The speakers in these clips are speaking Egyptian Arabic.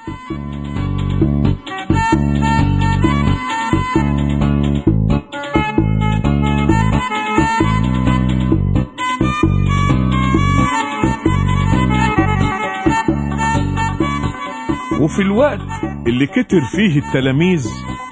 وفي الوقت اللي كتر فيه التلاميذ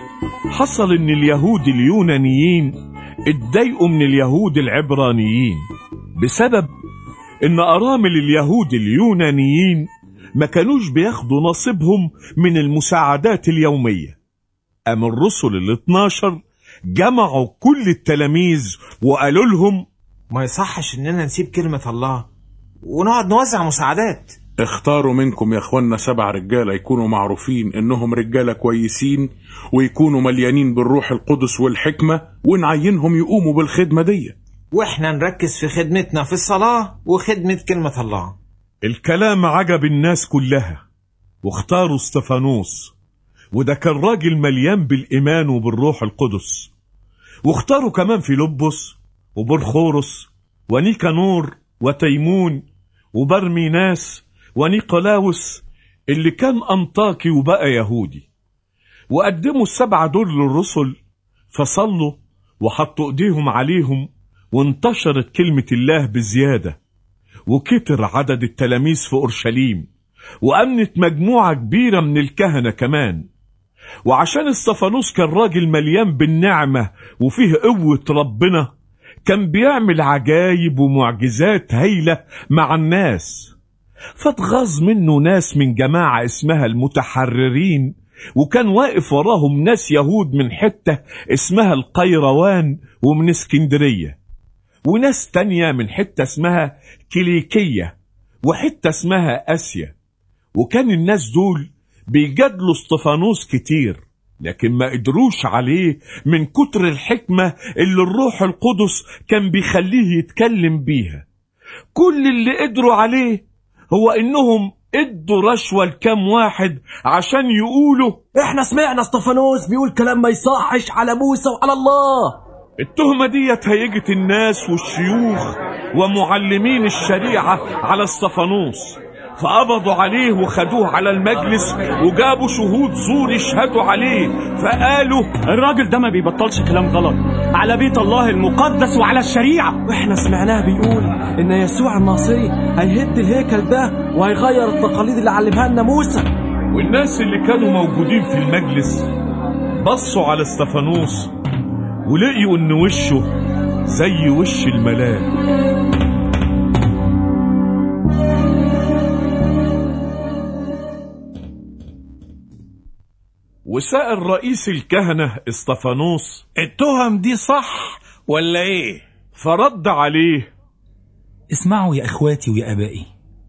حصل ان اليهود اليونانيين اتضايقوا من اليهود العبرانيين بسبب ان ارامل اليهود اليونانيين ما كانوش بياخدوا نصيبهم من المساعدات اليومية أم الرسل ال 12 جمعوا كل التلاميذ وقالوا لهم ما يصحش اننا نسيب كلمة الله ونقعد نوزع مساعدات اختاروا منكم يا اخوانا سبع رجالة يكونوا معروفين انهم رجالة كويسين ويكونوا مليانين بالروح القدس والحكمة ونعينهم يقوموا بالخدمة دي واحنا نركز في خدمتنا في الصلاة وخدمة كلمة الله الكلام عجب الناس كلها واختاروا استفانوس وده كان راجل مليان بالإيمان وبالروح القدس واختاروا كمان فيلبس وبرخورس ونيكانور وتيمون وبرميناس ونيقلاوس اللي كان أنطاكي وبقى يهودي وقدموا السبعة دول للرسل فصلوا وحطوا ايديهم عليهم وانتشرت كلمة الله بزيادة وكتر عدد التلاميذ في أورشليم وأمنت مجموعة كبيرة من الكهنة كمان وعشان استفانوس كان راجل مليان بالنعمة وفيه قوة ربنا كان بيعمل عجايب ومعجزات هايلة مع الناس فاتغاظ منه ناس من جماعة اسمها المتحررين وكان واقف وراهم ناس يهود من حتة اسمها القيروان ومن اسكندرية وناس تانية من حتة اسمها كليكية وحتة اسمها آسيا وكان الناس دول بيجادلوا استفانوس كتير لكن ما قدروش عليه من كتر الحكمة اللي الروح القدس كان بيخليه يتكلم بيها كل اللي قدروا عليه هو انهم ادوا رشوة لكام واحد عشان يقولوا احنا سمعنا استفانوس بيقول كلام ما يصحش على موسى وعلى الله التهمة ديت هيجت الناس والشيوخ ومعلمين الشريعة على استفانوس فقبضوا عليه وخدوه على المجلس وجابوا شهود زور يشهدوا عليه فقالوا الراجل ده ما بيبطلش كلام غلط على بيت الله المقدس وعلى الشريعة واحنا سمعناه بيقول ان يسوع الناصري هيهد الهيكل ده وهيغير التقاليد اللي علمها لنا موسى والناس اللي كانوا موجودين في المجلس بصوا على استفانوس ولقيوا ان وشه زي وش الملاك وسأل رئيس الكهنة استفانوس التهم دي صح ولا ايه فرد عليه اسمعوا يا اخواتي ويا ابائي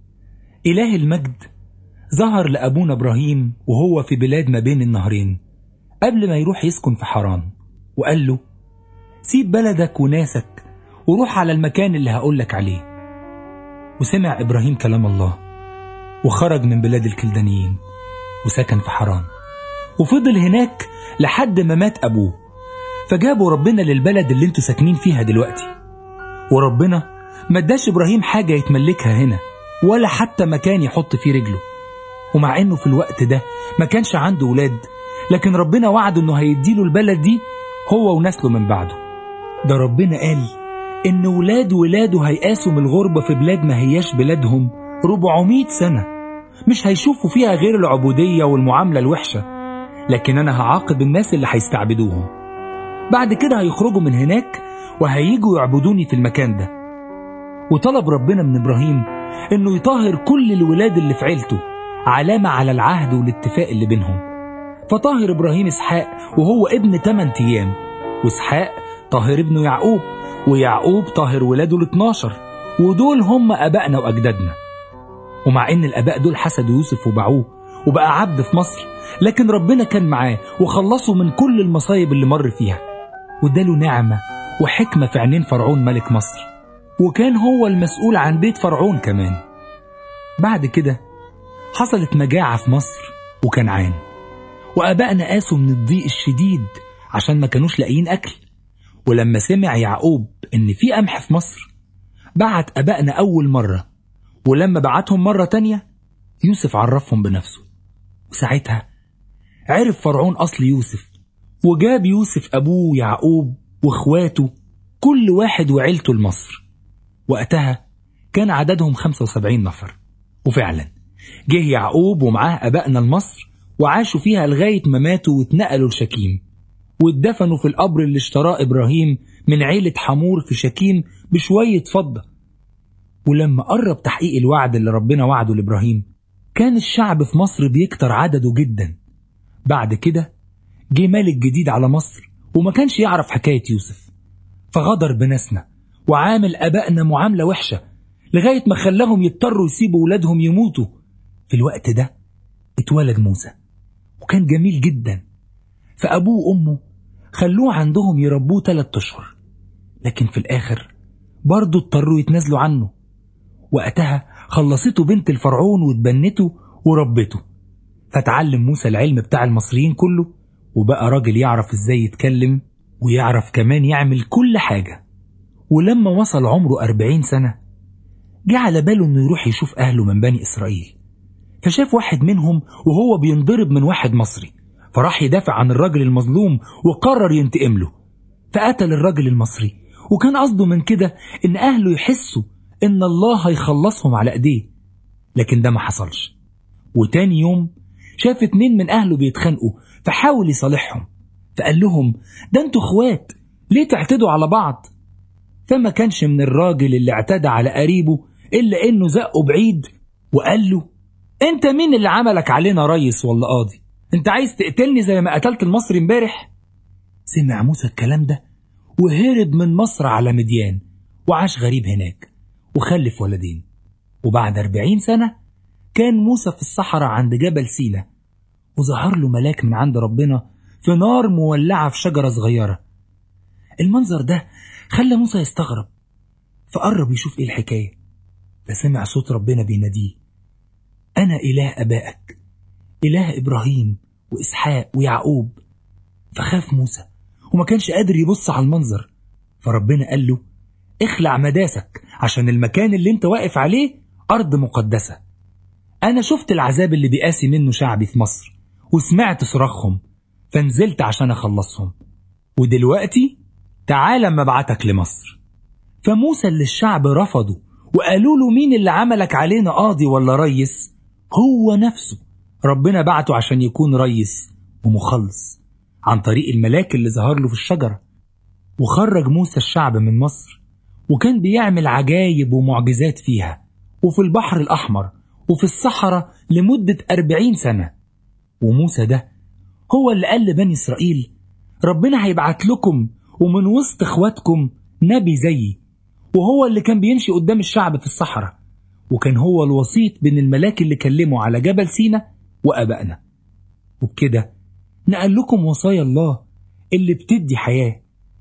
اله المجد ظهر لابونا ابراهيم وهو في بلاد ما بين النهرين قبل ما يروح يسكن في حران وقال له سيب بلدك وناسك وروح على المكان اللي هقولك عليه وسمع إبراهيم كلام الله وخرج من بلاد الكلدانيين وسكن في حران وفضل هناك لحد ما مات أبوه فجابوا ربنا للبلد اللي انتوا ساكنين فيها دلوقتي وربنا ما اداش إبراهيم حاجة يتملكها هنا ولا حتى مكان يحط فيه رجله ومع انه في الوقت ده ما كانش عنده ولاد لكن ربنا وعده انه هيديله البلد دي هو ونسله من بعده ده ربنا قال ان ولاد ولاده هيقاسوا من الغربة في بلاد ما هياش بلادهم 400 سنة مش هيشوفوا فيها غير العبودية والمعاملة الوحشة لكن انا هعاقب الناس اللي هيستعبدوهم بعد كده هيخرجوا من هناك وهيجوا يعبدوني في المكان ده وطلب ربنا من ابراهيم انه يطهر كل الولاد اللي في عيلته علامة على العهد والاتفاق اللي بينهم فطهر إبراهيم إسحاق وهو ابن 8 أيام وإسحاق طهر ابنه يعقوب ويعقوب طهر ولاده ال 12 ودول هم أبائنا وأجدادنا ومع إن الآباء دول حسدوا يوسف وباعوه وبقى عبد في مصر لكن ربنا كان معاه وخلصه من كل المصايب اللي مر فيها واداله نعمة وحكمة في عينين فرعون ملك مصر وكان هو المسؤول عن بيت فرعون كمان بعد كده حصلت مجاعة في مصر وكنعان وأبائنا قاسوا من الضيق الشديد عشان ما كانوش لاقيين أكل ولما سمع يعقوب إن في قمح في مصر بعت أبائنا أول مرة ولما بعتهم مرة تانية يوسف عرفهم بنفسه وساعتها عرف فرعون أصل يوسف وجاب يوسف أبوه يعقوب وإخواته كل واحد وعيلته لمصر وقتها كان عددهم 75 نفر وفعلا جه يعقوب ومعاه أبائنا لمصر وعاشوا فيها لغاية ما ماتوا واتنقلوا لشكيم واتدفنوا في القبر اللي اشتراه إبراهيم من عيلة حمور في شكيم بشوية فضة ولما قرب تحقيق الوعد اللي ربنا وعده لإبراهيم كان الشعب في مصر بيكتر عدده جدا بعد كده جه ملك جديد على مصر وما كانش يعرف حكاية يوسف فغدر بناسنا وعامل أبائنا معاملة وحشة لغاية ما خلاهم يضطروا يسيبوا ولادهم يموتوا في الوقت ده اتولد موسى وكان جميل جدا فأبوه وأمه خلوه عندهم يربوه ثلاثة أشهر لكن في الآخر برضه اضطروا يتنازلوا عنه وقتها خلصته بنت الفرعون واتبنته وربته فتعلم موسى العلم بتاع المصريين كله وبقى راجل يعرف ازاي يتكلم ويعرف كمان يعمل كل حاجة ولما وصل عمره أربعين سنة جه على باله انه يروح يشوف أهله من بني إسرائيل فشاف واحد منهم وهو بينضرب من واحد مصري فراح يدافع عن الراجل المظلوم وقرر ينتقم له فقتل الراجل المصري وكان قصده من كده ان اهله يحسوا ان الله هيخلصهم على ايديه لكن ده ما حصلش وتاني يوم شاف اتنين من اهله بيتخانقوا فحاول يصالحهم فقال لهم ده انتوا اخوات ليه تعتدوا على بعض فما كانش من الراجل اللي اعتدى على قريبه الا انه زقه بعيد وقال له انت مين اللي عملك علينا ريس ولا قاضي انت عايز تقتلني زي ما قتلت المصري امبارح سمع موسى الكلام ده وهرب من مصر على مديان وعاش غريب هناك وخلف ولدين وبعد أربعين سنة كان موسى في الصحراء عند جبل سينا وظهر له ملاك من عند ربنا في نار مولعة في شجرة صغيرة المنظر ده خلى موسى يستغرب فقرب يشوف ايه الحكاية فسمع صوت ربنا بيناديه أنا إله أبائك إله إبراهيم وإسحاق ويعقوب فخاف موسى وما كانش قادر يبص على المنظر فربنا قال له اخلع مداسك عشان المكان اللي انت واقف عليه أرض مقدسة أنا شفت العذاب اللي بيقاسي منه شعبي في مصر وسمعت صراخهم فنزلت عشان أخلصهم ودلوقتي تعال اما ابعتك لمصر فموسى اللي الشعب رفضه وقالوا له مين اللي عملك علينا قاضي ولا ريس هو نفسه ربنا بعته عشان يكون ريس ومخلص عن طريق الملاك اللي ظهر له في الشجرة وخرج موسى الشعب من مصر وكان بيعمل عجايب ومعجزات فيها وفي البحر الأحمر وفي الصحراء لمدة أربعين سنة وموسى ده هو اللي قال لبني إسرائيل ربنا هيبعت لكم ومن وسط اخواتكم نبي زيي وهو اللي كان بيمشي قدام الشعب في الصحراء وكان هو الوسيط بين الملاك اللي كلموا على جبل سينا وأبائنا وبكده نقل لكم وصايا الله اللي بتدي حياة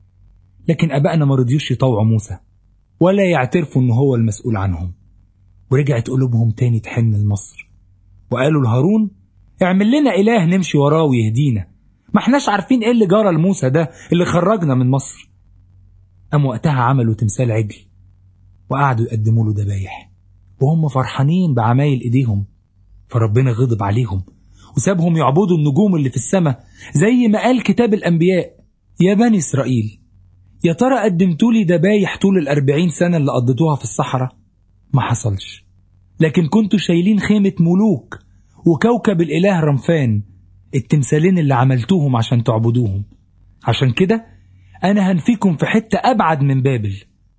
لكن أبائنا ما رضيوش يطوعوا موسى ولا يعترفوا إن هو المسؤول عنهم ورجعت قلوبهم تاني تحن لمصر وقالوا لهارون اعمل لنا إله نمشي وراه ويهدينا ما احناش عارفين ايه اللي جرى لموسى ده اللي خرجنا من مصر قام وقتها عملوا تمثال عجل وقعدوا يقدموا له ذبايح وهم فرحانين بعمايل ايديهم فربنا غضب عليهم وسابهم يعبدوا النجوم اللي في السماء زي ما قال كتاب الأنبياء يا بني إسرائيل يا ترى قدمتوا لي ذبايح طول الأربعين سنة اللي قضيتوها في الصحراء ما حصلش لكن كنتوا شايلين خيمة ملوك وكوكب الإله رمفان التمثالين اللي عملتوهم عشان تعبدوهم عشان كده أنا هنفيكم في حتة أبعد من بابل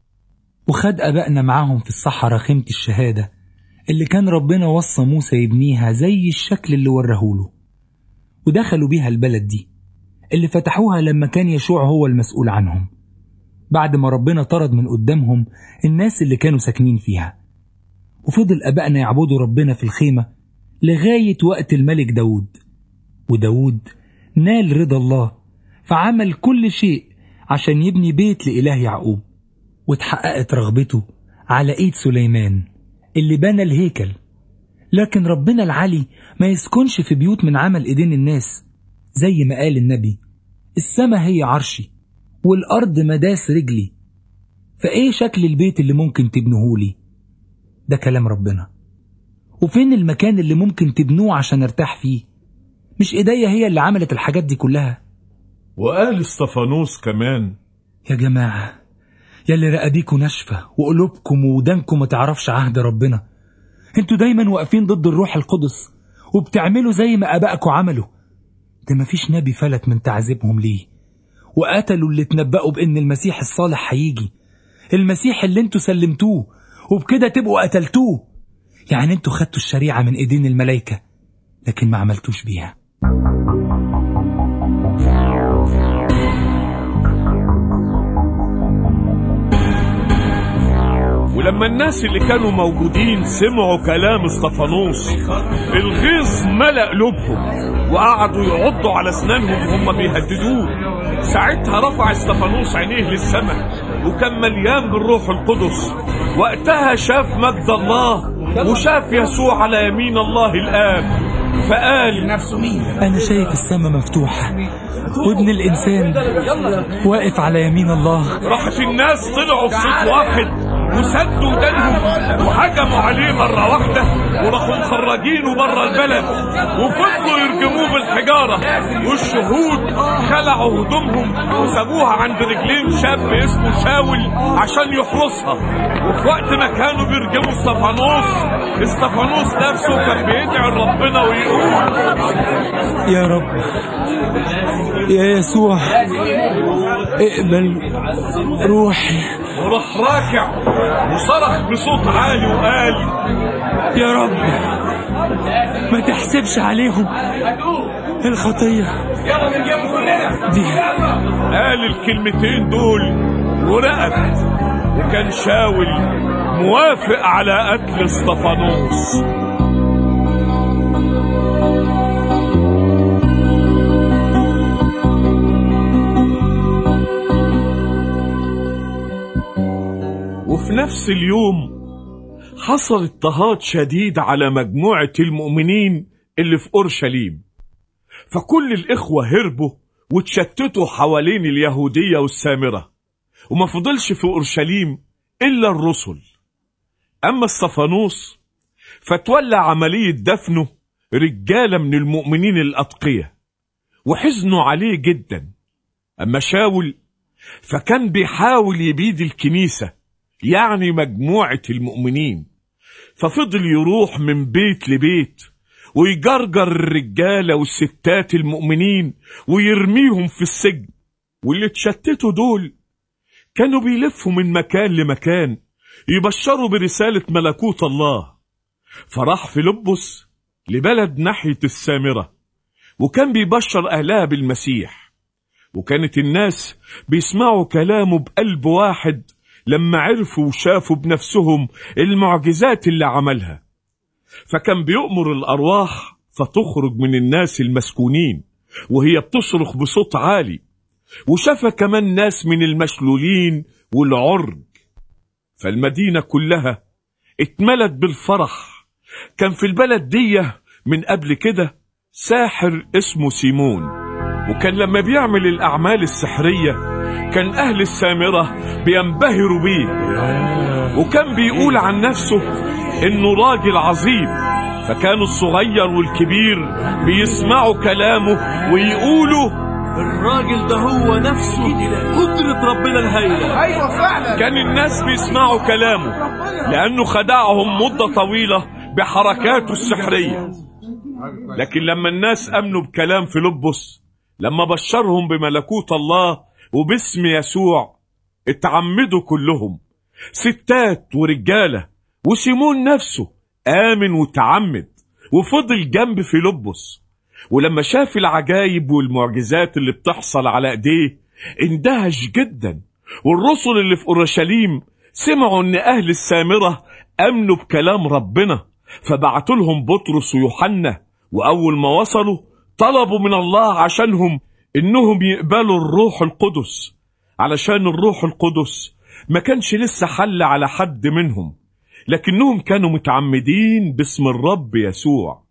وخد أبائنا معاهم في الصحراء خيمة الشهادة اللي كان ربنا وصى موسى يبنيها زي الشكل اللي ورهوله ودخلوا بيها البلد دي اللي فتحوها لما كان يشوع هو المسؤول عنهم بعد ما ربنا طرد من قدامهم الناس اللي كانوا ساكنين فيها وفضل أبائنا يعبدوا ربنا في الخيمة لغاية وقت الملك داود وداود نال رضا الله فعمل كل شيء عشان يبني بيت لإله يعقوب واتحققت رغبته على إيد سليمان اللي بنى الهيكل لكن ربنا العلي ما يسكنش في بيوت من عمل إيدين الناس زي ما قال النبي السما هي عرشي والأرض مداس رجلي فإيه شكل البيت اللي ممكن تبنهولي ده كلام ربنا وفين المكان اللي ممكن تبنوه عشان ارتاح فيه مش ايديا هي اللي عملت الحاجات دي كلها وقال استفانوس كمان يا جماعة يا اللي رقابيكوا ناشفة وقلوبكم ودانكم ما تعرفش عهد ربنا انتوا دايما واقفين ضد الروح القدس وبتعملوا زي ما ابائكم عملوا ده مفيش نبي فلت من تعذيبهم ليه وقتلوا اللي اتنبأوا بان المسيح الصالح هيجي المسيح اللي انتوا سلمتوه وبكده تبقوا قتلتوه يعني انتوا خدتوا الشريعة من ايدين الملائكة لكن ما عملتوش بيها ولما الناس اللي كانوا موجودين سمعوا كلام استفانوس الغيظ ملأ قلوبهم وقعدوا يعضوا على اسنانهم وهم بيهددوه ساعتها رفع استفانوس عينيه للسماء وكان مليان بالروح القدس وقتها شاف مجد الله وشاف يسوع على يمين الله الآب فقال أنا شايف السماء مفتوحة وابن الإنسان واقف على يمين الله راحت الناس طلعوا بصوت واحد وسدوا ودانهم وهجموا عليه مرة واحدة وراحوا مخرجينه بره البلد وفضلوا يرجموه بالحجارة والشهود خلعوا هدومهم وسابوها عند رجلين شاب اسمه شاول عشان يحرسها وفي وقت ما كانوا بيرجموا استفانوس استفانوس نفسه كان بيدعي ربنا ويقول يا رب يا يسوع اقبل روحي وراح راكع وصرخ بصوت عالي وقال يا رب ما تحسبش عليهم الخطية دي قال الكلمتين دول ورقد وكان شاول موافق على قتل استفانوس وفي نفس اليوم حصل اضطهاد شديد على مجموعة المؤمنين اللي في أورشليم فكل الإخوة هربوا وتشتتوا حوالين اليهودية والسامرة وما فضلش في أورشليم إلا الرسل أما استفانوس فتولى عملية دفنه رجالة من المؤمنين الأتقية وحزنوا عليه جدا أما شاول فكان بيحاول يبيد الكنيسة يعني مجموعة المؤمنين ففضل يروح من بيت لبيت ويجرجر الرجالة والستات المؤمنين ويرميهم في السجن واللي اتشتتوا دول كانوا بيلفوا من مكان لمكان يبشروا برسالة ملكوت الله فراح فيلبس لبلد ناحية السامرة وكان بيبشر أهلها بالمسيح وكانت الناس بيسمعوا كلامه بقلب واحد لما عرفوا وشافوا بنفسهم المعجزات اللي عملها فكان بيؤمر الأرواح فتخرج من الناس المسكونين وهي بتصرخ بصوت عالي وشاف كمان ناس من المشلولين والعرج فالمدينة كلها اتملت بالفرح كان في البلد دي من قبل كده ساحر اسمه سيمون وكان لما بيعمل الأعمال السحرية كان أهل السامرة بينبهروا بيه وكان بيقول عن نفسه إنه راجل عظيم فكانوا الصغير والكبير بيسمعوا كلامه ويقولوا الراجل ده هو نفسه قدرة ربنا الهائلة ايوه فعلا كان الناس بيسمعوا كلامه لأنه خدعهم مدة طويلة بحركاته السحرية لكن لما الناس أمنوا بكلام فيلبس لما بشرهم بملكوت الله وباسم يسوع اتعمدوا كلهم ستات ورجالة وسيمون نفسه آمن وتعمد وفضل جنب فيلبس ولما شاف العجايب والمعجزات اللي بتحصل على ايديه اندهش جدا والرسل اللي في اورشليم سمعوا ان اهل السامره امنوا بكلام ربنا فبعتوا لهم بطرس ويوحنا واول ما وصلوا طلبوا من الله عشانهم انهم يقبلوا الروح القدس علشان الروح القدس ما كانش لسه حل على حد منهم لكنهم كانوا متعمدين باسم الرب يسوع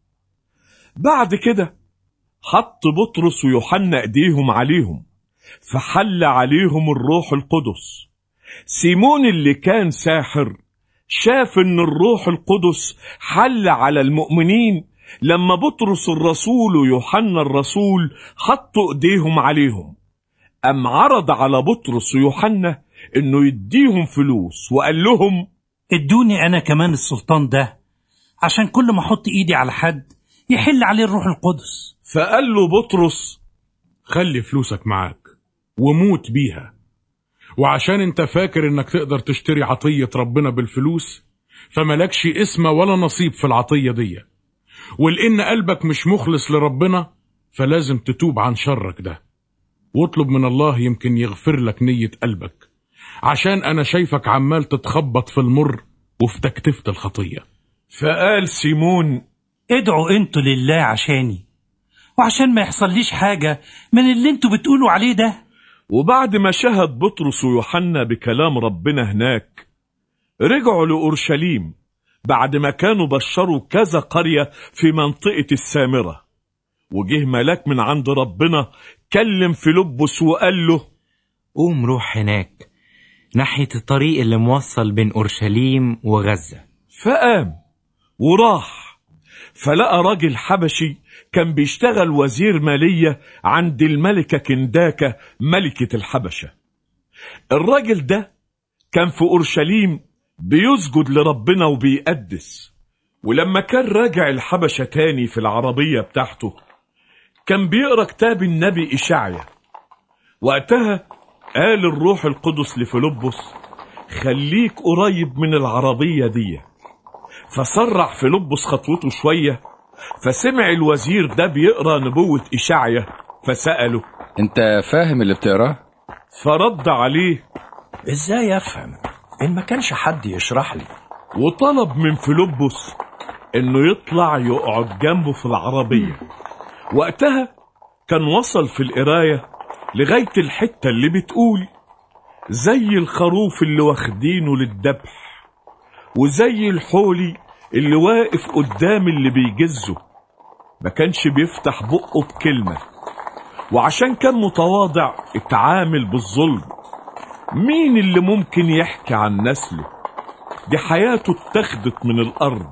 بعد كده حط بطرس ويوحنا ايديهم عليهم فحل عليهم الروح القدس سيمون اللي كان ساحر شاف ان الروح القدس حل على المؤمنين لما بطرس الرسول ويوحنا الرسول حطوا ايديهم عليهم أم عرض على بطرس ويوحنا انه يديهم فلوس وقال لهم ادوني انا كمان السلطان ده عشان كل ما احط ايدي على حد يحل عليه الروح القدس فقال له بطرس خلي فلوسك معاك وموت بيها وعشان انت فاكر انك تقدر تشتري عطية ربنا بالفلوس فملكش اسم ولا نصيب في العطية دي ولان قلبك مش مخلص لربنا فلازم تتوب عن شرك ده واطلب من الله يمكن يغفر لك نية قلبك عشان انا شايفك عمال تتخبط في المر وفي تكتفة الخطية فقال سيمون ادعوا انتوا لله عشاني وعشان ما يحصليش حاجة من اللي انتوا بتقولوا عليه ده وبعد ما شهد بطرس ويوحنا بكلام ربنا هناك رجعوا لأورشليم بعد ما كانوا بشروا كذا قرية في منطقة السامرة وجه ملاك من عند ربنا كلم فيلبس وقال له قوم روح هناك ناحية الطريق اللي موصل بين أورشليم وغزة فقام وراح فلقى راجل حبشي كان بيشتغل وزير مالية عند الملكة كنداكة ملكة الحبشة الراجل ده كان في أورشليم بيسجد لربنا وبيقدس ولما كان راجع الحبشة تاني في العربية بتاعته كان بيقرا كتاب النبي إشعيا وقتها قال الروح القدس لفيلبس خليك قريب من العربية دي فسرع فيلبس خطوته شوية فسمع الوزير ده بيقرا نبوة إشعيا فسأله انت فاهم اللي بتقراه فرد عليه ازاي افهم ان ما كانش حد يشرح لي وطلب من فيلبس انه يطلع يقعد جنبه في العربية وقتها كان وصل في القراية لغاية الحتة اللي بتقول زي الخروف اللي واخدينه للذبح وزي الحولي اللي واقف قدام اللي بيجزه ما كانش بيفتح بقه بكلمة وعشان كان متواضع اتعامل بالظلم مين اللي ممكن يحكي عن نسله دي حياته اتخذت من الأرض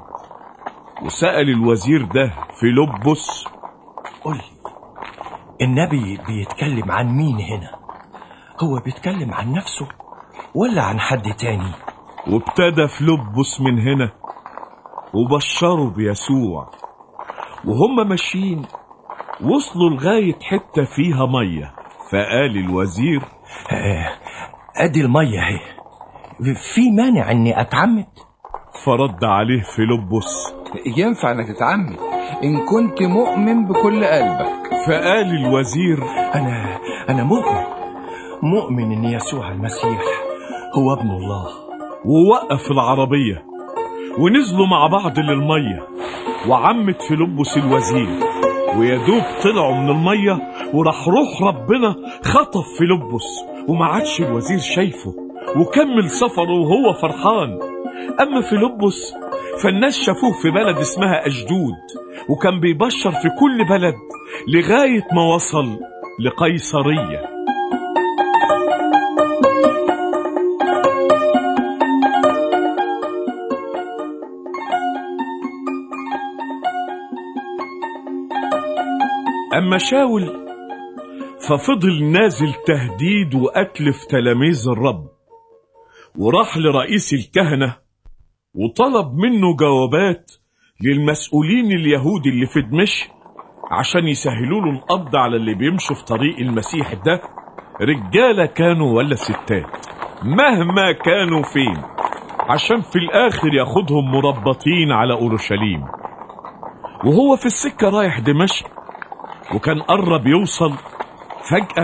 وسأل الوزير ده فيلبس قول لي النبي بيتكلم عن مين هنا هو بيتكلم عن نفسه ولا عن حد تاني وابتدى فيلبس من هنا وبشروا بيسوع وهم ماشيين وصلوا لغاية حتة فيها مية فقال الوزير آه، ادي المية اهي في مانع اني اتعمد فرد عليه فيلبس ينفع انك تتعمد ان كنت مؤمن بكل قلبك فقال الوزير انا انا مؤمن مؤمن ان يسوع المسيح هو ابن الله ووقف العربية ونزلوا مع بعض للمية وعمت فيلبس الوزير ويدوب طلعوا من المية وراح روح ربنا خطف فيلبس وما عادش الوزير شايفه وكمل سفره وهو فرحان أما فيلبس فالناس شافوه في بلد اسمها أشدود وكان بيبشر في كل بلد لغاية ما وصل لقيصرية أما شاول ففضل نازل تهديد وقتل في تلاميذ الرب وراح لرئيس الكهنة وطلب منه جوابات للمسؤولين اليهود اللي في دمشق عشان يسهلوا له القبض على اللي بيمشوا في طريق المسيح ده رجالة كانوا ولا ستات مهما كانوا فين عشان في الآخر ياخدهم مربطين على أورشليم وهو في السكة رايح دمشق وكان قرب يوصل فجأة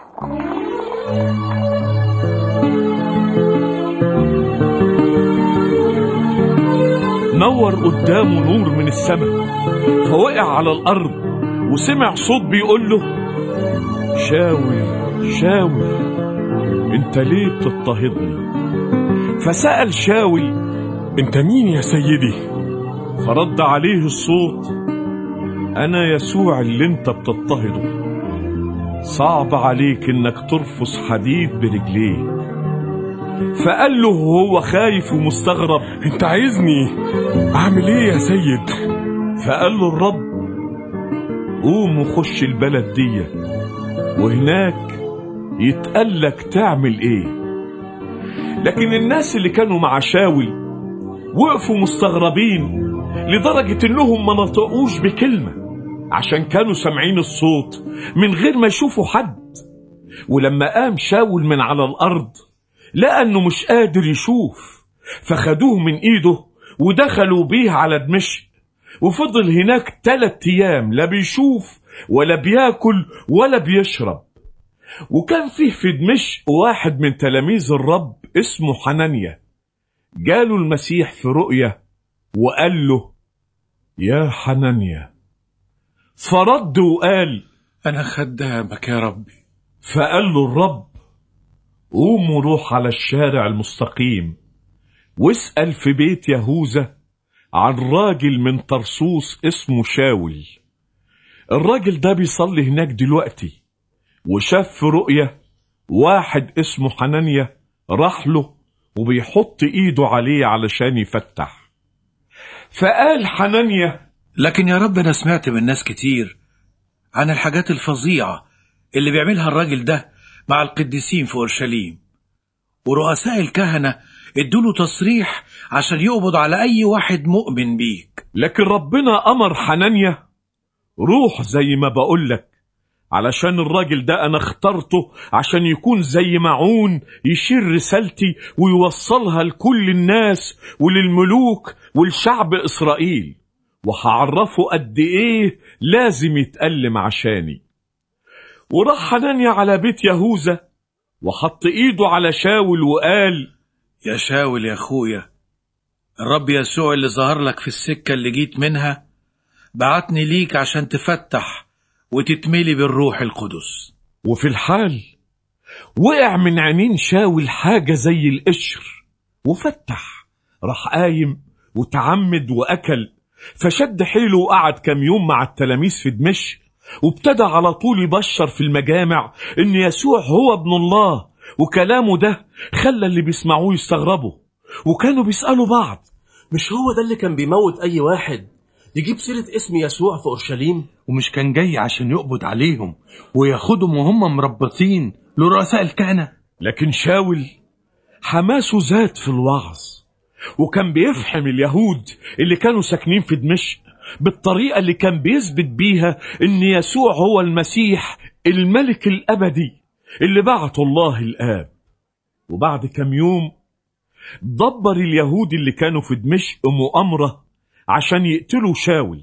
نور قدامه نور من السماء فوقع على الأرض وسمع صوت بيقول له شاول شاول انت ليه بتضطهدني فسأل شاول انت مين يا سيدي فرد عليه الصوت أنا يسوع اللي أنت بتضطهده صعب عليك إنك ترفس حديد برجليك فقال له وهو خايف ومستغرب انت عايزني اعمل ايه يا سيد فقال له الرب قوم وخش البلد دي وهناك يتقالك تعمل ايه لكن الناس اللي كانوا مع شاول وقفوا مستغربين لدرجة انهم ما نطقوش بكلمة عشان كانوا سامعين الصوت من غير ما يشوفوا حد ولما قام شاول من على الأرض لقى انه مش قادر يشوف فخدوه من ايده ودخلوا بيه على دمشق وفضل هناك تلات ايام لا بيشوف ولا بياكل ولا بيشرب وكان فيه في دمشق واحد من تلاميذ الرب اسمه حنانيا جاله المسيح في رؤية وقال له يا حنانيا فرد وقال أنا خدامك يا ربي فقال له الرب قوم وروح على الشارع المستقيم واسأل في بيت يهوذا عن راجل من طرسوس اسمه شاول الراجل ده بيصلي هناك دلوقتي وشاف في رؤية واحد اسمه حنانيا راح له وبيحط ايده عليه علشان يفتح فقال حنانيا لكن يا رب أنا سمعت من ناس كتير عن الحاجات الفظيعة اللي بيعملها الراجل ده مع القديسين في أورشليم ورؤساء الكهنة ادوله تصريح عشان يقبض على أي واحد مؤمن بيك لكن ربنا أمر حنانيا روح زي ما بقولك علشان الراجل ده أنا اخترته عشان يكون زي معون يشير رسالتي ويوصلها لكل الناس وللملوك والشعب إسرائيل وهعرفه قد إيه لازم يتألم عشاني وراح حنانيا على بيت يهوذا وحط إيده على شاول وقال يا شاول يا أخويا الرب يسوع اللي ظهر لك في السكة اللي جيت منها بعتني ليك عشان تفتح وتتملي بالروح القدس وفي الحال وقع من عينين شاول حاجة زي القشر وفتح راح قايم وتعمد وأكل فشد حيله وقعد كام يوم مع التلاميذ في دمشق وابتدى على طول يبشر في المجامع ان يسوع هو ابن الله وكلامه ده خلى اللي بيسمعوه يستغربوا وكانوا بيسألوا بعض مش هو ده اللي كان بيموت أي واحد يجيب سيرة اسم يسوع في أورشليم ومش كان جاي عشان يقبض عليهم وياخدهم وهم مربطين لرؤساء الكهنة لكن شاول حماسه زاد في الوعظ وكان بيفهم اليهود اللي كانوا ساكنين في دمشق بالطريقة اللي كان بيثبت بيها ان يسوع هو المسيح الملك الأبدي اللي بعته الله الآب وبعد كم يوم دبر اليهود اللي كانوا في دمشق مؤامرة عشان يقتلوا شاول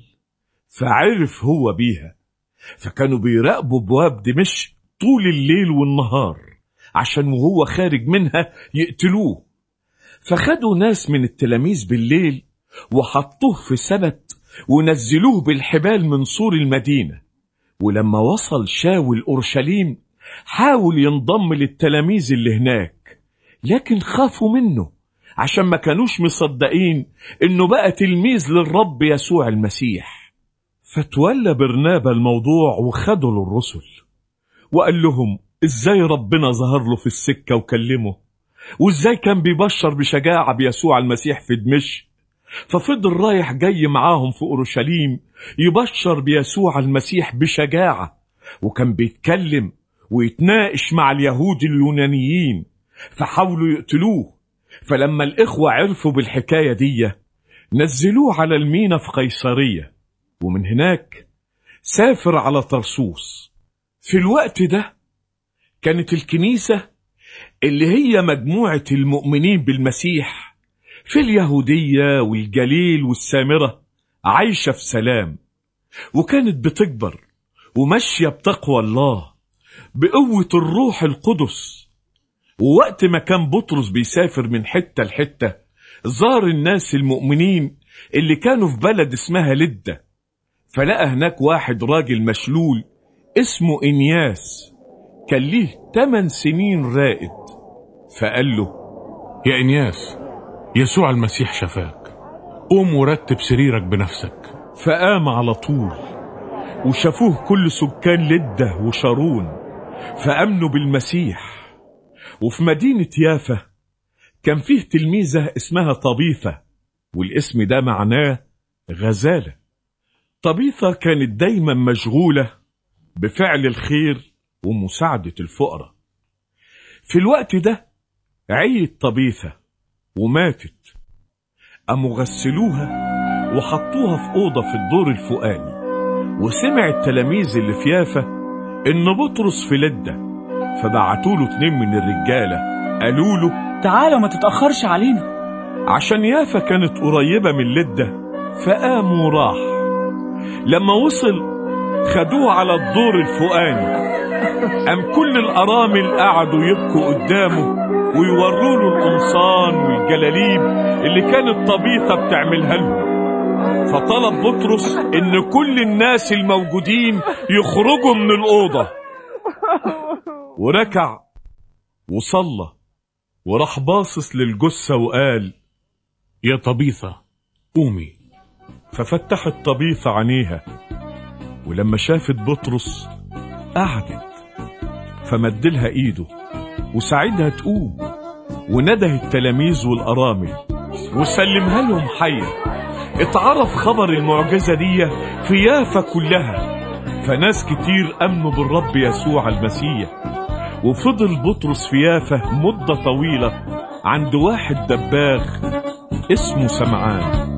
فعرف هو بيها فكانوا بيراقبوا بواب دمشق طول الليل والنهار عشان وهو خارج منها يقتلوه فخدوا ناس من التلاميذ بالليل وحطوه في سبت ونزلوه بالحبال من سور المدينة ولما وصل شاول أورشليم حاول ينضم للتلاميذ اللي هناك لكن خافوا منه عشان ما كانوش مصدقين انه بقى تلميذ للرب يسوع المسيح فتولى برنابا الموضوع وخده للرسل وقال لهم ازاي ربنا ظهر له في السكة وكلمه وازاي كان بيبشر بشجاعة بيسوع المسيح في دمشق ففضل رايح جاي معاهم في أورشليم يبشر بيسوع المسيح بشجاعة وكان بيتكلم ويتناقش مع اليهود اليونانيين فحاولوا يقتلوه فلما الإخوة عرفوا بالحكاية دي نزلوه على المينا في قيصرية ومن هناك سافر على طرسوس في الوقت ده كانت الكنيسة اللي هي مجموعة المؤمنين بالمسيح في اليهودية والجليل والسامرة عايشة في سلام وكانت بتكبر وماشية بتقوى الله بقوة الروح القدس ووقت ما كان بطرس بيسافر من حتة لحتة زار الناس المؤمنين اللي كانوا في بلد اسمها لدة فلقى هناك واحد راجل مشلول اسمه إنياس كان ليه 8 سنين رائد فقال له يا إنياس يسوع المسيح شفاك قوم ورتب سريرك بنفسك فقام على طول وشافوه كل سكان لدة وشارون فأمنوا بالمسيح وفي مدينة يافا كان فيه تلميذة اسمها طبيفة والاسم ده معناه غزالة طبيثة كانت دايما مشغولة بفعل الخير ومساعدة الفقراء في الوقت ده عيت طبيثة وماتت قاموا غسلوها وحطوها في أوضة في الدور الفوقاني وسمع التلاميذ اللي في يافا إن بطرس في لدة فبعتوا له اتنين من الرجالة قالوا له تعالى ما تتأخرش علينا عشان يافا كانت قريبة من لدة فقام وراح لما وصل خدوه على الدور الفوقاني قام كل الأرامل قعدوا يبكوا قدامه ويوروا له القمصان والجلاليب اللي كانت طبيخة بتعملها لهم فطلب بطرس إن كل الناس الموجودين يخرجوا من الأوضة وركع وصلى وراح باصص للجثة وقال يا طبيثة قومي ففتحت طبيثة عينيها ولما شافت بطرس قعدت فمدلها ايده وساعدها تقوم ونده التلاميذ والأرامل وسلمها لهم حية اتعرف خبر المعجزة دي في يافا كلها فناس كتير أمنوا بالرب يسوع المسيح وفضل بطرس في يافا مدة طويلة عند واحد دباغ اسمه سمعان